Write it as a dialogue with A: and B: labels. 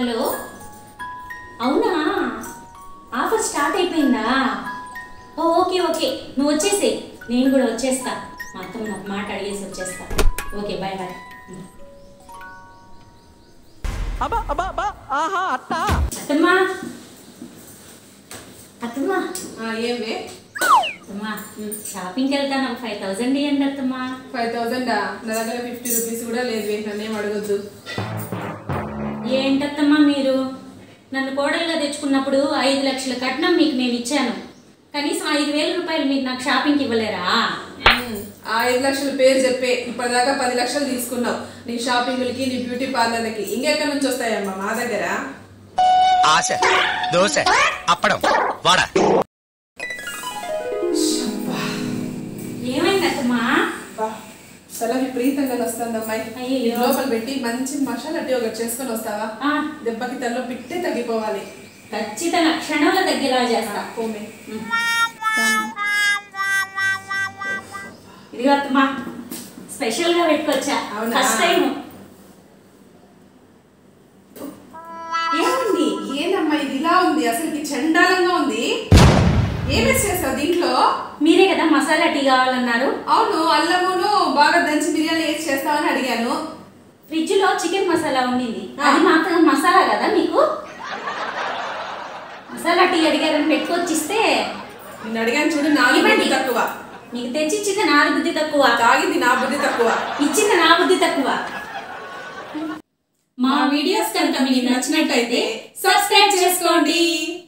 A: Hello అవునా offer start అయిపోయిందా ఓ okay okay నువ్వు వచ్చేసేయ్ నేను కూడా వచ్చేస్తా మా అత్తమ్మ ఒక మాట అడిగేసి వచ్చేస్తా ఓకే బాయ్ బాయ్
B: అబ్బా అబ్బా అబ్బా ఆహా అత్త
A: అత్తమ్మా అత్తమ్మా
C: ఏమే
A: అత్తమ్మా షాపింగ్కి వెళ్తాను ఫైవ్ థౌజండ్ ఇవ్వండి అత్తమ్మా
C: ఫైవ్ థౌసండా నా దగ్గర ఫిఫ్టీ రూపీస్ కూడా లేదు నన్నేం అడగొద్దు
A: ఏంటత్తమ్మా మీరు నన్ను కోడలుగా తెచ్చుకున్నప్పుడు ఐదు లక్షల కట్నం మీకు నేను ఇచ్చాను కనీసం ఐదు వేల రూపాయలు మీరు నాకు షాపింగ్కి ఇవ్వలేరా
C: ఉమ్, ఆ ఐదు లక్షల పేరు చెప్పే ఇప్పటిదాకా పది లక్షలు తీసుకున్నావు నీ షాపింగ్లకి నీ బ్యూటీ పార్లర్లకి ఇంకెక్కడి నుంచి వస్తాయమ్మా మా దగ్గర
D: ఆశ దోశ అప్పడం వడ
A: ఏమైంది అత్తమ్మా
C: అబ్బా, చాలా విపరీతంగా వస్తుంది అమ్మాయి
A: అయ్యయ్యో.
C: ఇది లోపల పెట్టి మంచి మసాలా టీ ఒకటి చేసుకొని వస్తావా
A: ఆ,
C: దెబ్బకి తల్లో పిట్టే తగ్గిపోవాలి
A: ఖచ్చితంగా క్షణంలో తగ్గేలా చేస్తా
C: పోమే
A: ఇదిగో అత్తమ్మా స్పెషల్ గా పెట్టుకొచ్చా
C: అవునా?
A: ఫస్ట్ టైం ఏమైంది
C: ఏందమ్మా ఇది ఇలా ఉంది అసలు చండాలంగా ఉంది ఏం వేసి చేస్తావు దీంట్లో
A: మీరే కదా మసాలా టీ కావాలన్నారు
C: అవును అల్లమును బాగా దంచి బిర్యానీ వేసి చేస్తావని అడిగాను
A: ఫ్రిడ్జ్ లో చికెన్ మసాలా ఉండింది
C: ఆ.
A: అది మాత్రం మసాలా కదా మీకు మసాలా టీ అడిగారని పెట్టుకొచ్చిస్తే
C: నిన్ను అడిగాను చూడు నా
A: ఇవ్వండి.
C: బుద్ధి తక్కువ
A: నీకు తెచ్చిచ్చింది నా బుద్ధి తక్కువ
C: తాగింది నా బుద్ధి తక్కువ
A: ఇచ్చింది నా బుద్ధి తక్కువ మా వీడియోస్ కనుక మీకు నచ్చినట్టయితే సబ్స్క్రైబ్ చేసుకోండి